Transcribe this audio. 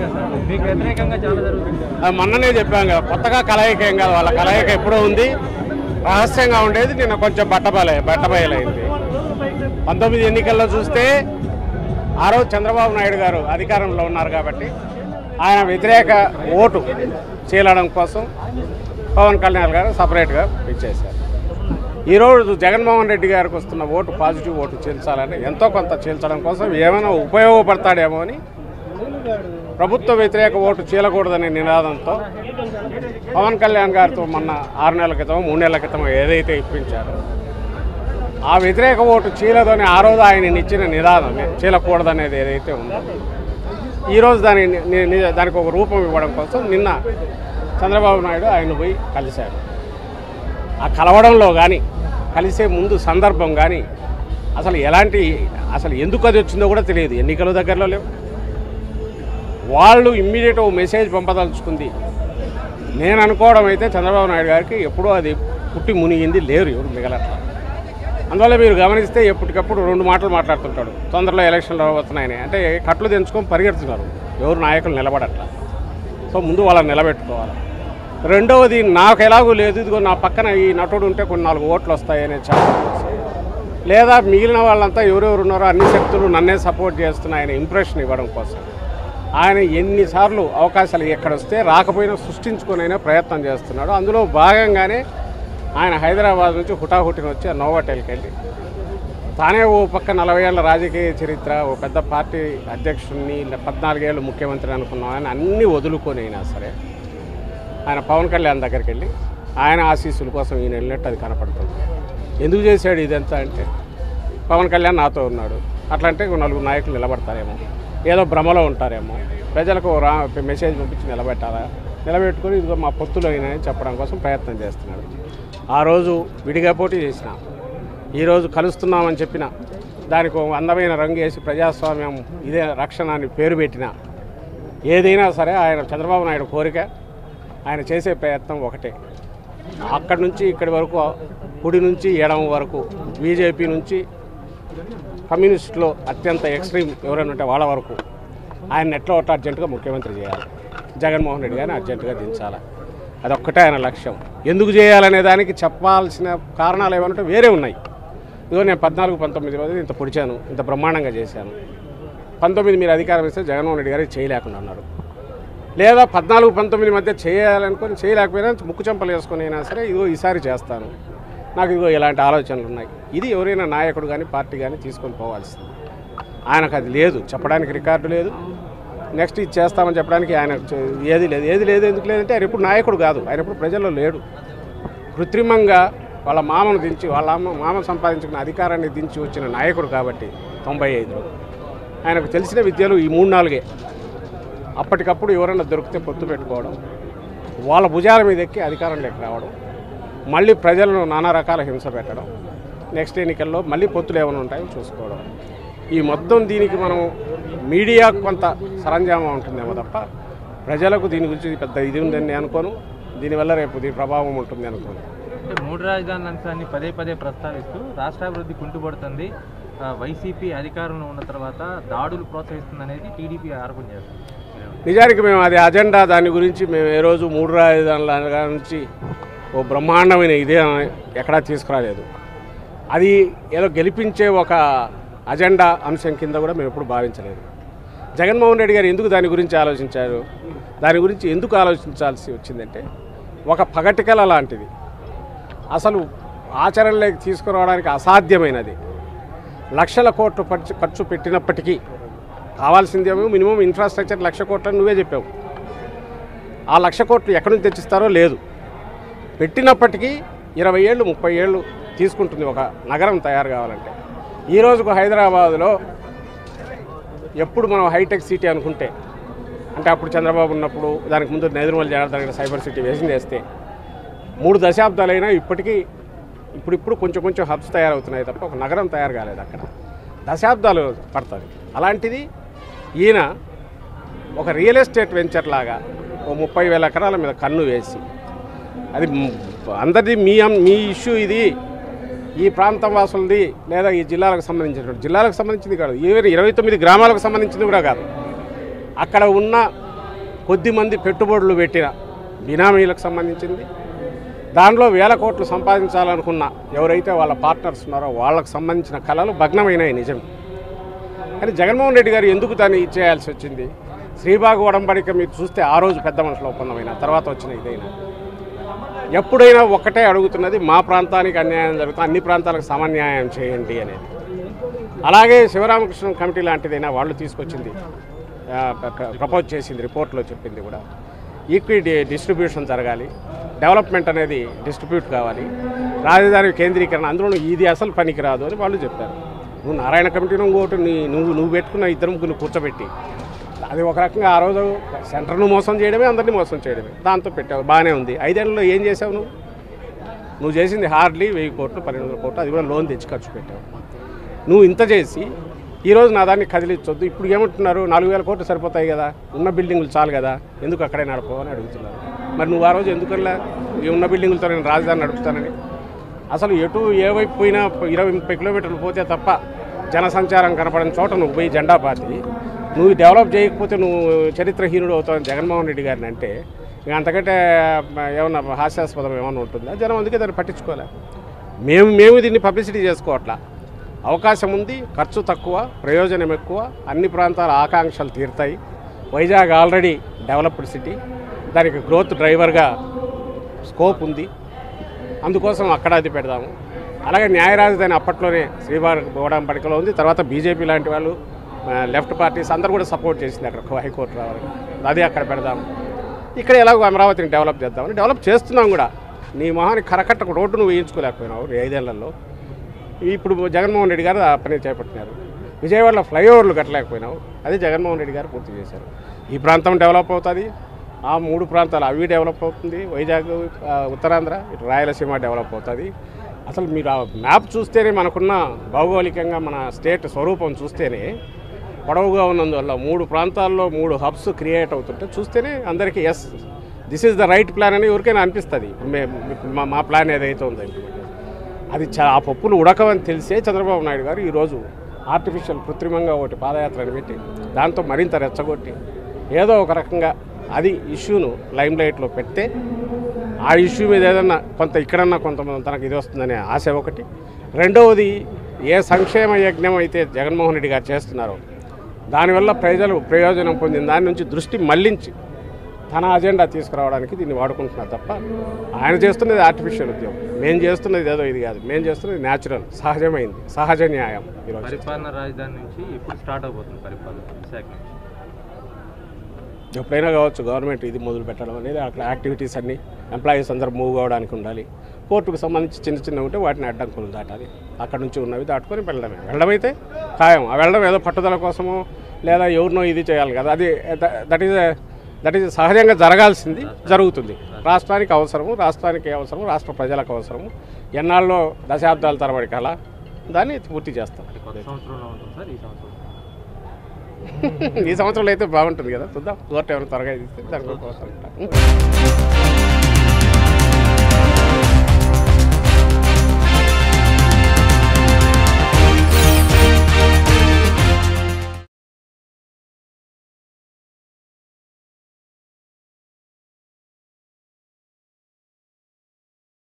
చేస్తారు మీకు వ్యతిరేకంగా చాలా జరుగుతుంది అది మొన్ననే చెప్పాం కదా కొత్తగా కలయిక ఏం కాదు వాళ్ళ కలయిక ఎప్పుడో ఉంది రహస్యంగా ఉండేది నిన్న కొంచెం బట్టబయలే బట్టబయలైంది పంతొమ్మిది ఎన్నికల్లో చూస్తే ఆ రోజు చంద్రబాబు నాయుడు గారు అధికారంలో ఉన్నారు కాబట్టి ఆయన వ్యతిరేక ఓటు చీలడం కోసం పవన్ కళ్యాణ్ గారు సపరేట్గా ఇచ్చేశారు ఈరోజు జగన్మోహన్ రెడ్డి గారికి వస్తున్న ఓటు పాజిటివ్ ఓటు చీల్చాలని ఎంతో కొంత చీల్చడం కోసం ఏమైనా ఉపయోగపడతాడేమో అని ప్రభుత్వ వ్యతిరేక ఓటు చీలకూడదనే నినాదంతో పవన్ కళ్యాణ్ గారితో మొన్న ఆరు నెలల క్రితం మూడు నెలల క్రితం ఏదైతే ఇప్పించారో ఆ వ్యతిరేక ఓటు చీలదని ఆ రోజు ఆయన ఇచ్చిన నినాదం చీలకూడదనేది ఏదైతే ఉందో ఈరోజు దాని ని- ని- దానికి ఒక రూపం ఇవ్వడం కోసం నిన్న చంద్రబాబు నాయుడు ఆయన పోయి కలిశారు ఆ కలవడంలో కానీ కలిసే ముందు సందర్భం కానీ అసలు ఎలాంటి అసలు ఎందుకు అది వచ్చిందో కూడా తెలియదు ఎన్నికల దగ్గరలో లేవు వాళ్ళు ఇమ్మీడియట్ మెసేజ్ పంపదలుచుకుంది నేను అనుకోవడం అయితే చంద్రబాబు నాయుడు గారికి ఎప్పుడూ అది పుట్టి మునిగింది లేరు ఎవరు మిగలట్లా అందువల్ల మీరు గమనిస్తే ఎప్పటికప్పుడు రెండు మాటలు మాట్లాడుతుంటాడు తొందరలో ఎలక్షన్లు రాబోతున్నాయని అంటే కట్లు తెంచుకొని పరిగెడుతున్నారు ఎవరు నాయకులు నిలబడట్లా సో ముందు వాళ్ళని నిలబెట్టుకోవాలి రెండవది నాకు ఎలాగూ లేదు ఇదిగో నా పక్కన ఈ నటుడు ఉంటే కొన్ని నాలుగు ఓట్లు వస్తాయనే చెప్పడం కోసం. లేదా మిగిలిన వాళ్ళంతా ఎవరెవరు ఉన్నారో అన్ని శక్తులు నన్నే సపోర్ట్ చేస్తున్నాయనే ఇంప్రెషన్ ఇవ్వడం కోసం ఆయన ఎన్నిసార్లు అవకాశాలు ఎక్కడొస్తే రాకపోయినా సృష్టించుకునైనా ప్రయత్నం చేస్తున్నాడు అందులో భాగంగానే ఆయన హైదరాబాద్ నుంచి హుటాహుటిన వచ్చి ఆ నోవాటెల్కి వెళ్ళి తానే ఓ పక్క నలభై ఏళ్ళ రాజకీయ చరిత్ర ఓ పెద్ద పార్టీ అధ్యక్షుడిని లే- పద్నాలుగేళ్ళు ముఖ్యమంత్రి అనుకున్నాం ఆయన అన్నీ వదులుకొని అయినా సరే ఆయన పవన్ కళ్యాణ్ దగ్గరికి వెళ్ళి ఆయన ఆశీస్సుల కోసం ఈయన వెళ్ళినట్టు అది కనపడుతుంది ఎందుకు చేశాడు ఇదంతా అంటే పవన్ కళ్యాణ్ నాతో ఉన్నాడు అట్లా అంటే ఇంకో నలుగురు నాయకులు నిలబడతారేమో ఏదో భ్రమలో ఉంటారేమో ప్రజలకు ఓ రా మెసేజ్ పంపించి నిలబెట్టాలా నిలబెట్టుకొని ఇదిగో మా పొత్తులు అయినాయని చెప్పడం కోసం ప్రయత్నం చేస్తున్నాడు ఆ రోజు విడిగా పోటీ చేసిన ఈరోజు కలుస్తున్నామని చెప్పిన దానికి ఒక అందమైన రంగు వేసి ప్రజాస్వామ్యం ఇదే రక్షణ అని పేరు పెట్టిన ఏదైనా సరే ఆయన చంద్రబాబు నాయుడు కోరిక ఆయన చేసే ప్రయత్నం ఒకటే అక్కడి నుంచి ఇక్కడి వరకు కుడి నుంచి ఎడమ వరకు బీజేపీ నుంచి కమ్యూనిస్టులో అత్యంత ఎక్స్ట్రీమ్ ఎవరైనా ఉంటే వాళ్ళ వరకు ఆయన ఎట్లా ఒకటి అర్జెంటుగా ముఖ్యమంత్రి చేయాలి జగన్మోహన్ రెడ్డి గారిని అర్జెంటుగా దించాలి అదొక్కటే ఆయన లక్ష్యం ఎందుకు చేయాలనే దానికి చెప్పాల్సిన కారణాలు ఏమంటే వేరే ఉన్నాయి ఇదిగో నేను పద్నాలుగు పంతొమ్మిది రోజులు ఇంత పొడిచాను ఇంత బ్రహ్మాండంగా చేశాను పంతొమ్మిది మీరు అధికారం ఇస్తే జగన్మోహన్ రెడ్డి గారికి చేయలేకుండా ఉన్నారు లేదా పద్నాలుగు పంతొమ్మిది మధ్య చేయాలనుకొని చేయలేకపోయినా ముక్కు చెంపలు వేసుకొని అయినా సరే ఇదిగో ఈసారి చేస్తాను నాకు ఇదిగో ఇలాంటి ఆలోచనలు ఉన్నాయి ఇది ఎవరైనా నాయకుడు కానీ పార్టీ కానీ తీసుకొని పోవాల్సింది ఆయనకు అది లేదు చెప్పడానికి రికార్డు లేదు నెక్స్ట్ ఇది చేస్తామని చెప్పడానికి ఆయన చే- ఏది లేదు ఏది లేదు ఎందుకు లేదంటే ఆయన ఎప్పుడు నాయకుడు కాదు ఆయన ఎప్పుడు ప్రజల్లో లేడు కృత్రిమంగా వాళ్ళ మామను దించి వాళ్ళ అమ్మ మామ సంపాదించుకున్న అధికారాన్ని దించి వచ్చిన నాయకుడు కాబట్టి తొంభై ఐదులో ఆయనకు తెలిసిన విద్యలు ఈ మూడు నాలుగే అప్పటికప్పుడు ఎవరైనా దొరికితే పొత్తు పెట్టుకోవడం వాళ్ళ భుజాల మీద ఎక్కి అధికారంలోకి రావడం మళ్ళీ ప్రజలను నానా రకాల హింస పెట్టడం నెక్స్ట్ ఎన్నికల్లో మళ్ళీ పొత్తులు ఏమైనా ఉంటాయో చూసుకోవడం ఈ మొత్తం దీనికి మనం మీడియా కొంత సరంజామా ఉంటుందేమో తప్ప ప్రజలకు దీని గురించి పెద్ద ఇది ఉందని నేను అనుకోను దీనివల్ల రేపు దీని ప్రభావం ఉంటుంది అనుకోను అంటే మూడు రాజధానుల అంశాన్ని పదే పదే ప్రస్తావిస్తూ రాష్ట్రాభివృద్ధి కుంటుపడుతుంది ఆ, వైసీపీ అధికారంలో ఉన్న తర్వాత దాడులు ప్రోత్సహిస్తుంది అనేది టీడీపీ ఆరోపణ చేస్తుంది నిజానికి మేము అది అజెండా దాని గురించి మేము ఏ రోజు మూడు రాజధానుల నుంచి ఓ బ్రహ్మాండమైన ఇదే ఎక్కడా తీసుకురాలేదు అది ఏదో గెలిపించే ఒక అజెండా అంశం కింద కూడా మేము ఎప్పుడు భావించలేదు జగన్మోహన్ రెడ్డి గారు ఎందుకు దాని గురించి ఆలోచించారు దాని గురించి ఎందుకు ఆలోచించాల్సి వచ్చిందంటే ఒక పగటికల లాంటిది అసలు ఆచరణలోకి తీసుకురావడానికి అసాధ్యమైనది లక్షల కోట్లు ఖర్చు ఖర్చు పెట్టినప్పటికీ కావాల్సిందేమో మినిమం ఇన్ఫ్రాస్ట్రక్చర్ లక్ష కోట్లని నువ్వే చెప్పావు ఆ లక్ష కోట్లు ఎక్కడి నుంచి తెచ్చిస్తారో లేదు పెట్టినప్పటికీ ఇరవై ఏళ్ళు ముప్పై ఏళ్ళు తీసుకుంటుంది ఒక నగరం తయారు కావాలంటే ఈ రోజుకు హైదరాబాదులో ఎప్పుడు మనం హైటెక్ సిటీ అనుకుంటే అంటే అప్పుడు చంద్రబాబు ఉన్నప్పుడు దానికి ముందు నెదురుమల జనార్దన్ రెడ్డి సైబర్ సిటీ వేసింది వేస్తే మూడు దశాబ్దాలైనా ఇప్పటికీ ఇప్పుడిప్పుడు కొంచెం కొంచెం హబ్స్ తయారవుతున్నాయి తప్ప ఒక నగరం తయారు కాలేదు అక్కడ దశాబ్దాలు పడుతుంది అలాంటిది ఈయన ఒక రియల్ ఎస్టేట్ వెంచర్ లాగా ఓ ముప్పై వేల ఎకరాల మీద కన్ను వేసి అది మ్- అందరిది మీ అం- మీ ఇష్యూ ఇది ఈ ప్రాంతం వాసులది లేదా ఈ జిల్లాలకు సంబంధించినటువంటి జిల్లాలకు సంబంధించింది కాదు ఈవెన్ ఇరవై తొమ్మిది గ్రామాలకు సంబంధించింది కూడా కాదు అక్కడ ఉన్న కొద్ది మంది పెట్టుబడులు పెట్టిన బినామీలకు సంబంధించింది దానిలో వేల కోట్లు సంపాదించాలనుకున్న ఎవరైతే వాళ్ళ పార్ట్నర్స్ ఉన్నారో వాళ్ళకు సంబంధించిన కళలు భగ్నమైనాయి నిజం కానీ జగన్మోహన్ రెడ్డి గారు ఎందుకు దాన్ని ఇచ్చేయాల్సి వచ్చింది శ్రీబాగు ఒడంబడిక మీరు చూస్తే ఆ రోజు పెద్ద మనుషుల ఒప్పందమైన తర్వాత వచ్చిన ఇదైనా ఎప్పుడైనా ఒక్కటే అడుగుతున్నది మా ప్రాంతానికి అన్యాయం జరుగుతుంది అన్ని ప్రాంతాలకు సమన్యాయం చేయండి అనేది అలాగే శివరామకృష్ణ కమిటీ లాంటిదైనా వాళ్ళు తీసుకొచ్చింది ఆ, ప్ర- ప్ర- ప్రపోజ్ చేసింది రిపోర్ట్లో చెప్పింది కూడా ఈక్విటీ డిస్ట్రిబ్యూషన్ జరగాలి డెవలప్మెంట్ అనేది డిస్ట్రిబ్యూట్ కావాలి రాజధాని కేంద్రీకరణ అందులో ఇది అసలు పనికి రాదు అని వాళ్ళు చెప్పారు నువ్వు నారాయణ కమిటీలో ఇంకోటి నీ నువ్వు నువ్వు పెట్టుకున్న ఇద్దరు ముగ్గురు కూర్చోబెట్టి అది ఒక రకంగా ఆ రోజు సెంటర్ను మోసం చేయడమే అందరినీ మోసం చేయడమే దాంతో పెట్టావు బాగానే ఉంది ఐదేళ్లలో ఏం చేసావు నువ్వు నువ్వు చేసింది హార్డ్లీ వెయ్యి కోట్లు పన్నెండు వందల కోట్లు అది కూడా లోన్ తెచ్చి ఖర్చు పెట్టావు నువ్వు ఇంత చేసి ఈరోజు నా దాన్ని కదిలించొద్దు ఇప్పుడు ఏమంటున్నారు నాలుగు వేల కోట్లు సరిపోతాయి కదా ఉన్న బిల్డింగులు చాలు కదా ఎందుకు అక్కడే నడపవు అని అడుగుతున్నారు మరి నువ్వు ఆ రోజు ఎందుకల్లా ఈ ఉన్న బిల్డింగులతో నేను రాజధాని నడుపుతానని అసలు ఎటు ఏ వైపు పోయినా ఇరవై ముప్పై కిలోమీటర్లు పోతే తప్ప జనసంచారం కనపడని చోట నువ్వు పోయి జెండా పాతి నువ్వు డెవలప్ చేయకపోతే నువ్వు చరిత్రహీనుడు అవుతావు జగన్మోహన్ రెడ్డి గారిని అంటే ఇక అంతకంటే ఏమన్నా హాస్యాస్పదం ఏమన్నా ఉంటుందా జనం అందుకే దాన్ని పట్టించుకోలే మేము మేము దీన్ని పబ్లిసిటీ చేసుకోవట్లా అవకాశం ఉంది ఖర్చు తక్కువ ప్రయోజనం ఎక్కువ అన్ని ప్రాంతాల ఆకాంక్షలు తీరుతాయి వైజాగ్ ఆల్రెడీ డెవలప్డ్ సిటీ దానికి గ్రోత్ డ్రైవర్గా స్కోప్ ఉంది అందుకోసం అక్కడ అది పెడదాము అలాగే న్యాయ రాజధాని అప్పట్లోనే శ్రీవారి బోడంపడికలో ఉంది తర్వాత బీజేపీ లాంటి వాళ్ళు ఆ, లెఫ్ట్ పార్టీస్ అందరూ కూడా సపోర్ట్ చేసింది అక్కడ హైకోర్టు రావాలి అది అక్కడ పెడదాము ఇక్కడ ఎలాగో అమరావతిని డెవలప్ చేద్దామని డెవలప్ చేస్తున్నాం కూడా నీ మొహానికి కరకట్టకు రోడ్డు నువ్వు వేయించుకోలేకపోయినావు ఈ ఐదేళ్లలో ఇప్పుడు జగన్మోహన్ రెడ్డి గారు ఆ పని చేపట్టినారు విజయవాడలో ఫ్లైఓవర్లు కట్టలేకపోయినావు అది జగన్మోహన్ రెడ్డి గారు పూర్తి చేశారు ఈ ప్రాంతం డెవలప్ అవుతుంది ఆ మూడు ప్రాంతాలు అవి డెవలప్ అవుతుంది వైజాగ్ ఆ, ఉత్తరాంధ్ర ఇటు రాయలసీమ డెవలప్ అవుతుంది అసలు మీరు ఆ మ్యాప్ చూస్తేనే మనకున్న భౌగోళికంగా మన స్టేట్ స్వరూపం చూస్తేనే పొడవుగా ఉన్నందువల్ల మూడు ప్రాంతాల్లో మూడు హబ్స్ క్రియేట్ అవుతుంటే చూస్తేనే అందరికీ yes this is the right plan అని ఎవరికైనా అనిపిస్తుంది ఇప్పుడు మే ఇప్పుడు మా మా ప్లాన్ ఏదైతే ఉందో implementation. అది చా ఆ పప్పులు ఉడకవని తెలిసే చంద్రబాబు నాయుడు గారు ఈరోజు ఆర్టిఫిషియల్ కృత్రిమంగా ఒకటి పాదయాత్రని పెట్టి దాంతో మరింత రెచ్చగొట్టి ఏదో ఒక రకంగా అది ఇష్యూను లైమ్ లైట్లో పెడితే ఆ ఇష్యూ మీద ఏదన్నా కొంత ఇక్కడన్నా కొంతమంది తనకు ఇది వస్తుందనే ఆశ ఒకటి రెండవది ఏ సంక్షేమ యజ్ఞం అయితే జగన్మోహన్ రెడ్డి గారు చేస్తున్నారో దానివల్ల ప్రజలు ప్రయోజనం పొందిన దాని నుంచి దృష్టి మళ్లించి తన అజెండా తీసుకురావడానికి దీన్ని వాడుకుంటున్నారు తప్ప ఆయన చేస్తున్నది ఆర్టిఫిషియల్ ఉద్యోగం మేము చేస్తున్నది ఏదో ఇది కాదు మేము చేస్తున్నది న్యాచురల్ సహజమైంది సహజ న్యాయం ఈరోజు పరిపాలన రాజధాని నుంచి ఎప్పుడు స్టార్ట్ అవబోతుంది పరిపాలన విశాఖ నుంచి ఎప్పుడైనా కావచ్చు గవర్నమెంట్ ఇది మొదలు పెట్టడం అనేది అక్కడ యాక్టివిటీస్ అన్ని ఎంప్లాయీస్ అందరూ మూవ్ కావడానికి ఉండాలి కోర్టుకు సంబంధించి చిన్న చిన్న ఉంటే వాటిని అడ్డంకులు దాటాలి అక్కడ నుంచి ఉన్నవి దాటుకొని వెళ్ళడమే వెళ్ళడం అయితే ఖాయం ఆ వెళ్ళడం ఏదో పట్టుదల కోసమో లేదా ఎవరినో ఇది చేయాలి కదా అది దట్ ఈజ్ దట్ ఈజ్ సహజంగా జరగాల్సింది జరుగుతుంది రాష్ట్రానికి అవసరము రాష్ట్రానికి అవసరము రాష్ట్ర ప్రజలకు అవసరము ఎన్నాళ్ళలో దశాబ్దాల తరబడి కల దాన్ని పూర్తి చేస్తాం అంటే కొత్త సంవత్సరంలో ఉంటుంది సార్ ఈ సంవత్సరం ఈ సంవత్సరంలో అయితే బాగుంటుంది కదా చూద్దాం కోర్టు ఏమైనా త్వరగా ఇస్తే దానికి అవసరం